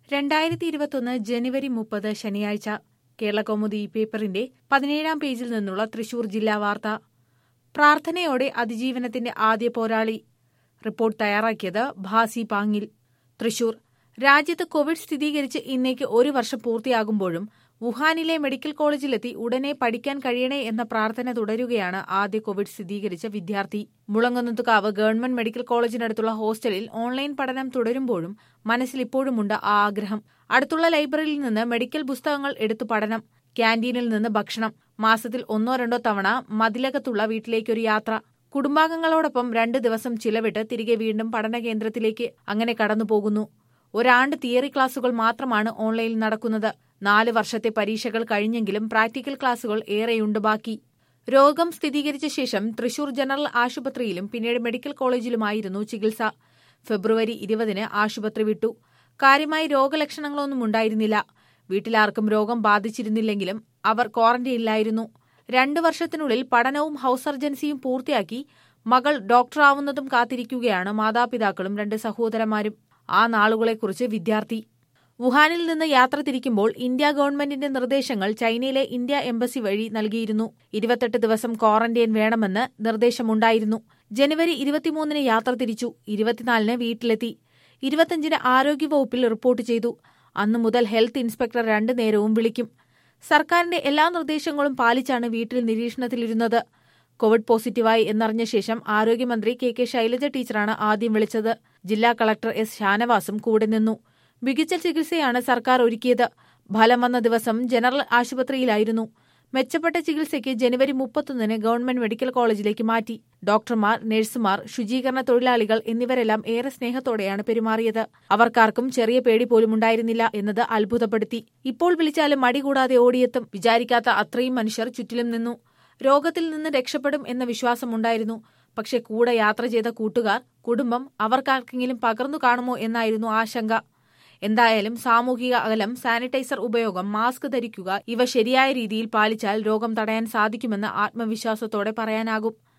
രണ്ടായിരത്തി ഇരുപത്തൊന്ന് ജനുവരി മുപ്പത് ശനിയാഴ്ച കേരളകൗമുദി പേപ്പറിന്റെ പതിനേഴാം പേജിൽ നിന്നുള്ള തൃശൂർ ജില്ലാ വാർത്ത പ്രാർത്ഥനയോടെ അതിജീവനത്തിന്റെ ആദ്യ പോരാളി റിപ്പോർട്ട് തയ്യാറാക്കിയത് ഭാസി പാങ്ങിൽ തൃശൂർ രാജ്യത്ത് കോവിഡ് സ്ഥിരീകരിച്ച് ഇന്നേക്ക് ഒരു വർഷം പൂർത്തിയാകുമ്പോഴും വുഹാനിലെ മെഡിക്കൽ കോളേജിലെത്തി ഉടനെ പഠിക്കാൻ കഴിയണേ എന്ന പ്രാർത്ഥന തുടരുകയാണ് ആദ്യ കോവിഡ് സ്ഥിരീകരിച്ച വിദ്യാർത്ഥി മുളങ്കുന്നത്തുകാവ് ഗവൺമെന്റ് മെഡിക്കൽ കോളേജിനടുത്തുള്ള ഹോസ്റ്റലിൽ ഓൺലൈൻ പഠനം തുടരുമ്പോഴും മനസ്സിൽ ഇപ്പോഴുമുണ്ട് ആ ആഗ്രഹം അടുത്തുള്ള ലൈബ്രറിയിൽ നിന്ന് മെഡിക്കൽ പുസ്തകങ്ങൾ എടുത്തു പഠനം ക്യാന്റീനിൽ നിന്ന് ഭക്ഷണം മാസത്തിൽ ഒന്നോ രണ്ടോ തവണ മതിലകത്തുള്ള വീട്ടിലേക്കൊരു യാത്ര കുടുംബാംഗങ്ങളോടൊപ്പം രണ്ട് ദിവസം ചിലവിട്ട് തിരികെ വീണ്ടും പഠന കേന്ദ്രത്തിലേക്ക് അങ്ങനെ കടന്നുപോകുന്നു ഒരാണ്ട് തിയറി ക്ലാസുകൾ മാത്രമാണ് ഓൺലൈനിൽ നടക്കുന്നത് നാല് വർഷത്തെ പരീക്ഷകൾ കഴിഞ്ഞെങ്കിലും പ്രാക്ടിക്കൽ ക്ലാസുകൾ ഏറെയുണ്ട് ബാക്കി രോഗം സ്ഥിരീകരിച്ച ശേഷം തൃശൂർ ജനറൽ ആശുപത്രിയിലും പിന്നീട് മെഡിക്കൽ കോളേജിലുമായിരുന്നു ചികിത്സ ഫെബ്രുവരി ഇരുപതിന് ആശുപത്രി വിട്ടു കാര്യമായി രോഗലക്ഷണങ്ങളൊന്നും ഉണ്ടായിരുന്നില്ല വീട്ടിലാർക്കും രോഗം ബാധിച്ചിരുന്നില്ലെങ്കിലും അവർ ക്വാറന്റൈനിലായിരുന്നു രണ്ടു വർഷത്തിനുള്ളിൽ പഠനവും ഹൌസ് സർജൻസിയും പൂർത്തിയാക്കി മകൾ ഡോക്ടറാവുന്നതും കാത്തിരിക്കുകയാണ് മാതാപിതാക്കളും രണ്ട് സഹോദരന്മാരും ആ നാളുകളെക്കുറിച്ച് വിദ്യാർത്ഥി വുഹാനിൽ നിന്ന് യാത്ര തിരിക്കുമ്പോൾ ഇന്ത്യ ഗവൺമെന്റിന്റെ നിർദ്ദേശങ്ങൾ ചൈനയിലെ ഇന്ത്യ എംബസി വഴി നൽകിയിരുന്നു ഇരുപത്തെട്ട് ദിവസം ക്വാറന്റൈൻ വേണമെന്ന് നിർദ്ദേശമുണ്ടായിരുന്നു ജനുവരി ഇരുപത്തിമൂന്നിന് യാത്ര തിരിച്ചു ഇരുപത്തിനാലിന് വീട്ടിലെത്തി ഇരുപത്തിയഞ്ചിന് ആരോഗ്യവകുപ്പിൽ റിപ്പോർട്ട് ചെയ്തു അന്നു മുതൽ ഹെൽത്ത് ഇൻസ്പെക്ടർ രണ്ടു നേരവും വിളിക്കും സർക്കാരിന്റെ എല്ലാ നിർദ്ദേശങ്ങളും പാലിച്ചാണ് വീട്ടിൽ നിരീക്ഷണത്തിലിരുന്നത് കോവിഡ് പോസിറ്റീവായി എന്നറിഞ്ഞ ശേഷം ആരോഗ്യമന്ത്രി കെ കെ ശൈലജ ടീച്ചറാണ് ആദ്യം വിളിച്ചത് ജില്ലാ കളക്ടർ എസ് ഷാനവാസും കൂടെ നിന്നു മികച്ച ചികിത്സയാണ് സർക്കാർ ഒരുക്കിയത് ഫലം വന്ന ദിവസം ജനറൽ ആശുപത്രിയിലായിരുന്നു മെച്ചപ്പെട്ട ചികിത്സയ്ക്ക് ജനുവരി മുപ്പത്തൊന്നിന് ഗവൺമെന്റ് മെഡിക്കൽ കോളേജിലേക്ക് മാറ്റി ഡോക്ടർമാർ നഴ്സുമാർ ശുചീകരണ തൊഴിലാളികൾ എന്നിവരെല്ലാം ഏറെ സ്നേഹത്തോടെയാണ് പെരുമാറിയത് അവർക്കാർക്കും ചെറിയ പേടി പോലും ഉണ്ടായിരുന്നില്ല എന്നത് അത്ഭുതപ്പെടുത്തി ഇപ്പോൾ വിളിച്ചാലും മടി കൂടാതെ ഓടിയെത്തും വിചാരിക്കാത്ത അത്രയും മനുഷ്യർ ചുറ്റിലും നിന്നു രോഗത്തിൽ നിന്ന് രക്ഷപ്പെടും എന്ന വിശ്വാസമുണ്ടായിരുന്നു പക്ഷെ കൂടെ യാത്ര ചെയ്ത കൂട്ടുകാർ കുടുംബം അവർക്കാർക്കെങ്കിലും പകർന്നു കാണുമോ എന്നായിരുന്നു ആശങ്ക എന്തായാലും സാമൂഹിക അകലം സാനിറ്റൈസർ ഉപയോഗം മാസ്ക് ധരിക്കുക ഇവ ശരിയായ രീതിയിൽ പാലിച്ചാൽ രോഗം തടയാൻ സാധിക്കുമെന്ന് ആത്മവിശ്വാസത്തോടെ പറയാനാകും